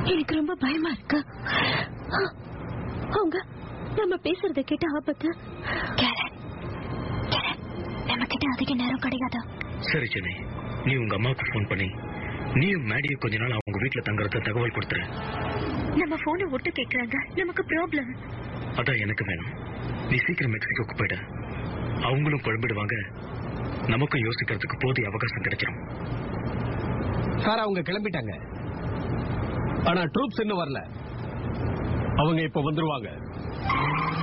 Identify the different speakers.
Speaker 1: எனக்கு ரொம்ப பயமா இருக்கு அவங்க நம்ம பேசுறத கேட்ட ஆபத்து கேரன் கேரன் நம்ம கிட்ட அதிக நேரம் கிடையாது
Speaker 2: சரி சென்னை நீ உங்க அம்மாவுக்கு ஃபோன் பண்ணி நீயும் மேடியும் கொஞ்ச நாள் அவங்க வீட்டுல தங்குறத தகவல் கொடுத்துரு
Speaker 1: நம்ம போனை ஒட்டு கேக்குறாங்க நமக்கு ப்ராப்ளம்
Speaker 2: அதான் எனக்கு வேணும் நீ சீக்கிரம் மெக்சிகோக்கு போயிடு அவங்களும் குழம்பிடுவாங்க நமக்கும் யோசிக்கிறதுக்கு போதிய அவகாசம் கிடைச்சிடும்
Speaker 3: சார் அவங்க கிளம்பிட்டாங்க ஆனா ட்ரூப்ஸ் இன்னும் வரல அவங்க இப்ப வந்துருவாங்க